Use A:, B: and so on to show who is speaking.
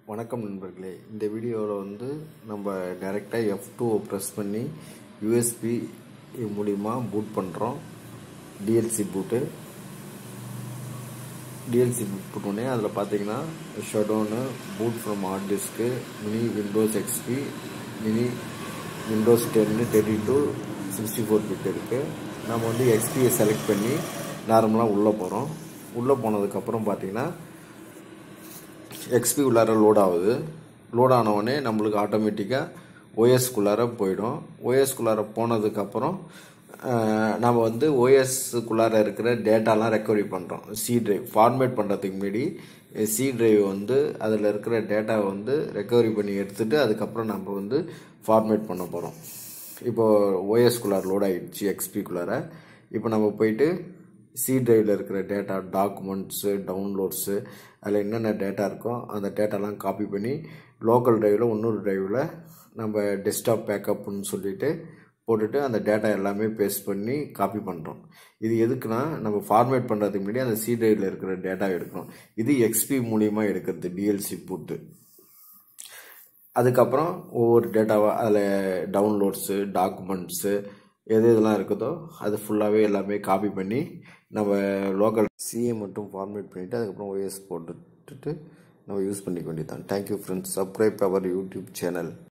A: வணக்கம் நண்பர்களே இந்த வீடியோவில் வந்து நம்ம டைரெக்டாக எஃப் டூவை ப்ரெஸ் பண்ணி யூஎஸ்பி மூலிமா பூட் பண்ணுறோம் டிஎல்சி பூட்டு டிஎல்சி பூட் பண்ணோடனே அதில் பார்த்தீங்கன்னா ஷடோனு boot from hard disk mini Windows XP mini Windows டென்னு thirty two sixty four bit இருக்குது நம்ம வந்து எக்ஸ்பியை செலக்ட் பண்ணி நார்மலாக உள்ளே போகிறோம் உள்ளே போனதுக்கப்புறம் பார்த்தீங்கன்னா எக்ஸ்பி உள்ளார லோட் ஆகுது லோட் ஆனவுடனே நம்மளுக்கு ஆட்டோமேட்டிக்காக ஓஎஸ்குள்ளார போயிடும் ஓஎஸ்குள்ளார போனதுக்கப்புறம் நம்ம வந்து ஓஎஸ்க்குள்ளார இருக்கிற டேட்டாலாம் ரெக்கவரி பண்ணுறோம் சி ட்ரைவ் ஃபார்மேட் பண்ணுறதுக்கு முன்னாடி சி ட்ரைவ் வந்து அதில் இருக்கிற டேட்டாவை வந்து ரெக்கவரி பண்ணி எடுத்துகிட்டு அதுக்கப்புறம் நம்ம வந்து ஃபார்மேட் பண்ண போகிறோம் இப்போது ஓஎஸ்குள்ளார லோட் ஆகிடுச்சு எக்ஸ்பிக்குள்ளார இப்போ நம்ம போயிட்டு சி ட்ரைவில் இருக்கிற டேட்டா டாக்குமெண்ட்ஸு டவுன்லோட்ஸு அதில் என்னென்ன டேட்டா இருக்கோ அந்த டேட்டாலாம் காப்பி பண்ணி லோக்கல் ட்ரைவில் இன்னொரு ட்ரைவில் நம்ம டெஸ்க்டாப் பேக்கப்னு சொல்லிட்டு போட்டுட்டு அந்த டேட்டா எல்லாமே பேஸ்ட் பண்ணி காப்பி பண்ணுறோம் இது எதுக்குன்னா நம்ம ஃபார்மேட் பண்ணுறதுக்கு முன்னாடி அந்த சி ட்ரைவில் இருக்கிற டேட்டா எடுக்கணும் இது எக்ஸ்பி மூலியமாக எடுக்கிறது டிஎல்சி போட்டு அதுக்கப்புறம் ஒவ்வொரு டேட்டாவாக அதில் டவுன்லோட்ஸு டாக்குமெண்ட்ஸு எது இதெல்லாம் இருக்குதோ அது ஃபுல்லாகவே எல்லாமே காப்பி பண்ணி நம்ம லோக்கல் சிஏ மட்டும் ஃபார்மேட் பண்ணிவிட்டு அதுக்கப்புறம் ஓஎஸ் போட்டுட்டு நம்ம யூஸ் பண்ணிக்க வேண்டியதான் thank you friends subscribe our YouTube channel